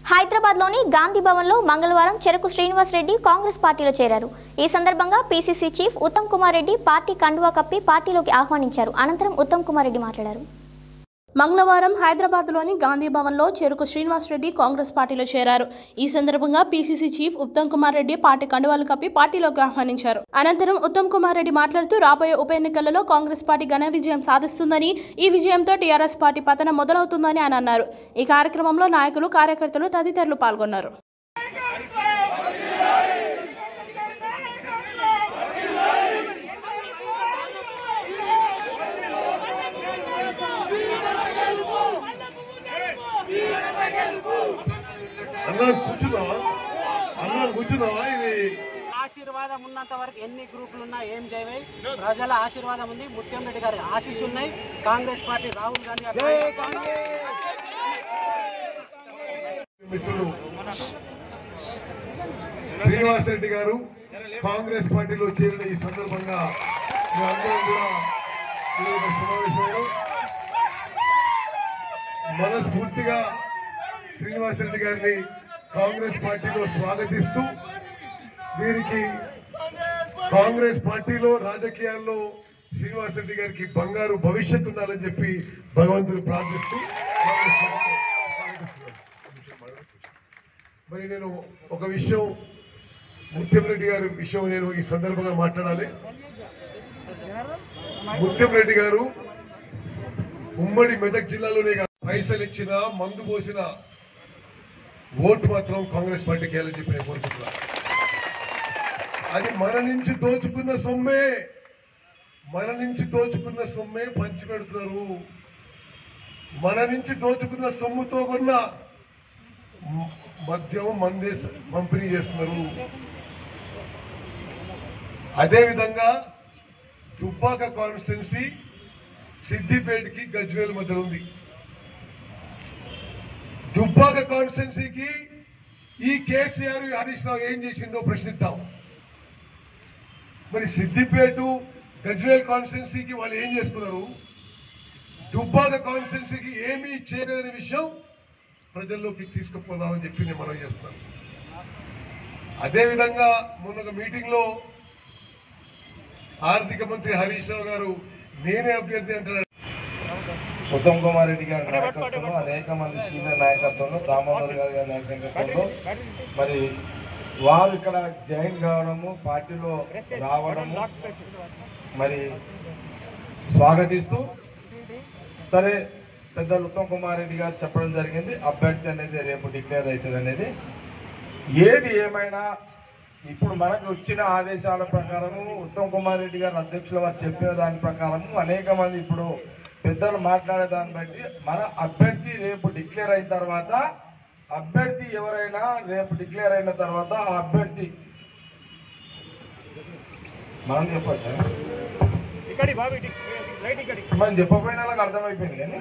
హైదరాబాద్ లోని గాంధీ భవన్ లో మంగళవారం చెరుకు శ్రీనివాస్ రెడ్డి కాంగ్రెస్ పార్టీలో చేరారు ఈ సందర్భంగా PCC chief Uttam Kumar Reddy party కండువా కప్పి పార్టీలోకి ఆహ్వానించారు అనంతరం ఉత్తమ్ కుమార్ రెడ్డి మాట్లాడారు మంగళవారం హైదరాబాద్లోని గాంధీ భవన్లో చెరుకు శ్రీనివాస్ రెడ్డి కాంగ్రెస్ పార్టీలో చేరారు ఈ సందర్భంగా PCC chief Uttam Kumar Reddy party కండువాలు కప్పి పార్టీలోకి ఆహ్వానించారు అనంతరం ఉత్తమ్ కుమార్ రెడ్డి మాట్లాడుతూ రాబోయే ఉప ఎన్నికలలో కాంగ్రెస్ పార్టీ ఘన విజయం సాధిస్తుందని ఈ విజయంతో టీఆర్ఎస్ పార్టీ పతనం మొదలవుతుందని ఆయన అన్నారు ఈ కార్యక్రమంలో నాయకులు కార్యకర్తలు తదితరులు పాల్గొన్నారు అందరం కూర్చున్నావా అందరం కూర్చున్నావా ఇది ఆశీర్వాదం ఉన్నంత వరకు ఎన్ని గ్రూపులు ఉన్నా ఏం చేయవై ప్రజల ఆశీర్వాదం ఉంది ముత్యం రెడ్డి గారి ఆశీస్సు ఉన్నాయి కాంగ్రెస్ పార్టీ రాహుల్ గాంధీ గారి మిత్రులు శ్రీనివాస్ రెడ్డి గారు కాంగ్రెస్ పార్టీలో చేరిన ఈ సందర్భంగా మీ అందరం కూడా ఈరోజు సమావేశమయ్యారు మనస్ఫూర్తిగా శ్రీనివాస్ రెడ్డి గారిని కాంగ్రెస్ పార్టీలో స్వాగతిస్తూ వీరికి కాంగ్రెస్ పార్టీలో రాజకీయాల్లో శ్రీనివాస్ రెడ్డి గారికి బంగారు భవిష్యత్తు ఉండాలని చెప్పి భగవంతుని ప్రార్థిస్తూ కాంగ్రెస్ పార్టీలో స్వాగతిస్తున్నాను. మరి నేను ఒక విషయం ముత్యం రెడ్డి గారి విషయం నేను ఈ సందర్భంగా మాట్లాడాలి ముత్యం రెడ్డి గారు ఉమ్మడి మెదక్ జిల్లాలోనే కాదు, పైసలు ఇచ్చిన మందు పోసిన ఓటు మాత్రం కాంగ్రెస్ పార్టీకి వెళ్ళని చెప్పి నేను కోరుకుంటున్నాను అది మన నుంచి దోచుకున్న సొమ్మే మన నుంచి దోచుకున్న సొమ్మే పంచి పెడుతున్నారు మన నుంచి దోచుకున్న సొమ్ముతో కొన్న మ- మద్యం మందే స- పంపిణీ చేస్తున్నారు అదేవిధంగా దుబ్బాక కాన్స్టిట్యున్సీ సిద్దిపేటకి గజ్వేల్ మధ్య ఉంది దుబ్బాక కాన్స్టిట్యున్సీకి ఈ కేసీఆర్ ఈ హరీష్ రావు ఏం చేసిండో ప్రశ్నిద్దాం మరి సిద్దిపేట గజ్వేల్ కాన్స్టిట్యున్సీకి వాళ్ళు ఏం చేసుకున్నారు దుబ్బాక కాన్స్టిట్యున్సీకి ఏమీ చేయలేదనే విషయం ప్రజల్లోకి తీసుకుపోదామని చెప్పి నేను మనం చేస్తున్నాను అదేవిధంగా మొన్న ఒక మీటింగ్ లో ఆర్థిక మంత్రి హరీష్ రావు గారు నేనే అభ్యర్థి అంటున్నాడు ఉత్తమ్ కుమార్ రెడ్డి గారి నాయకత్వంలో అనేక మంది సీనియర్ నాయకత్వంలో దామోదర్ గారి గారి నాయకత్వంలో మరి వారు ఇక్కడ జాయిన్ కావడము పార్టీలో రావడము మరి స్వాగతిస్తూ సరే పెద్దలు ఉత్తమ్ కుమార్ రెడ్డి గారు చెప్పడం జరిగింది అభ్యర్థి అనేది రేపు డిక్లేర్ అవుతుంది అనేది ఏది ఏమైనా ఇప్పుడు మనకు వచ్చిన ఆదేశాల ప్రకారము ఉత్తమ్ కుమార్ రెడ్డి గారు అధ్యక్షుల వారు చెప్పిన దాని ప్రకారము అనేక మంది ఇప్పుడు పెద్దలు మాట్లాడే దాన్ని బట్టి మన అభ్యర్థి రేపు డిక్లేర్ అయిన తర్వాత అభ్యర్థి ఎవరైనా రేపు డిక్లేర్ అయిన తర్వాత ఆ అభ్యర్థి మనం చెప్పొచ్చా మనం చెప్పకపోయినా వాళ్ళకి అర్థమైపోయింది కానీ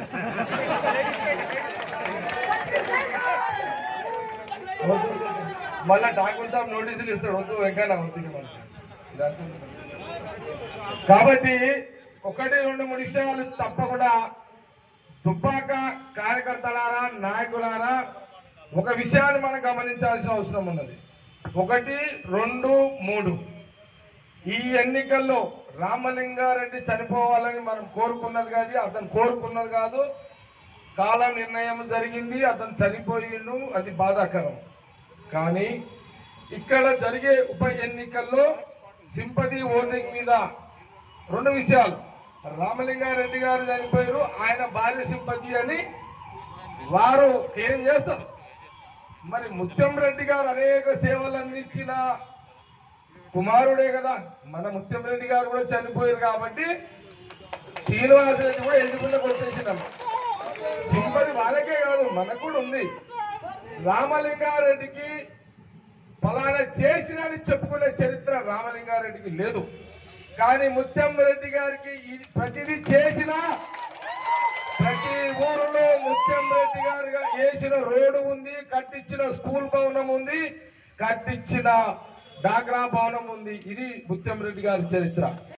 వద్దు. మళ్ళా ఠాకూర్ సాబ్ నోటీసులు ఇస్తాడు వద్దు వెంకన్న వద్దు ఇక మనకి. ఇదంతా ఉంది. కాబట్టి ఒకటి రెండు మూడు విషయాలు తప్పకుండా దుబ్బాక కార్యకర్తలారా నాయకులారా ఒక విషయాన్ని మనం గమనించాల్సిన అవసరం ఉన్నది ఒకటి రెండు మూడు ఈ ఎన్నికల్లో రామలింగారెడ్డి చనిపోవాలని మనం కోరుకున్నది కాదు అతను కోరుకున్నది కాదు కాల నిర్ణయం జరిగింది అతను చనిపోయిండు అది బాధాకరం కానీ ఇక్కడ జరిగే ఉప ఎన్నికల్లో సింపతి ఓటింగ్ మీద రెండు విషయాలు రామలింగారెడ్డి గారు చనిపోయారు ఆయన భార్య సింపతి అని వారు ఏం చేస్తారు మరి ముత్యం రెడ్డి గారు అనేక సేవలు అందించిన కుమారుడే కదా మన ముత్యం రెడ్డి గారు కూడా చనిపోయారు కాబట్టి శ్రీనివాస రెడ్డి కూడా ఎన్నికల్లో వచ్చేసినాం సింపతి వాళ్ళకే కాదు మనకు కూడా ఉంది రామలింగారెడ్డికి ఫలానా చేసినని చెప్పుకునే చరిత్ర రామలింగారెడ్డికి లేదు కానీ ముత్యం రెడ్డి గారికి ఇది ప్రతిదీ చేసిన ప్రతి ఊరిలో ముత్యం రెడ్డి గారు వేసిన రోడ్డు ఉంది కట్టించిన స్కూల్ భవనం ఉంది కట్టించిన డాక్రా భవనం ఉంది ఇది ముత్యం రెడ్డి గారి చరిత్ర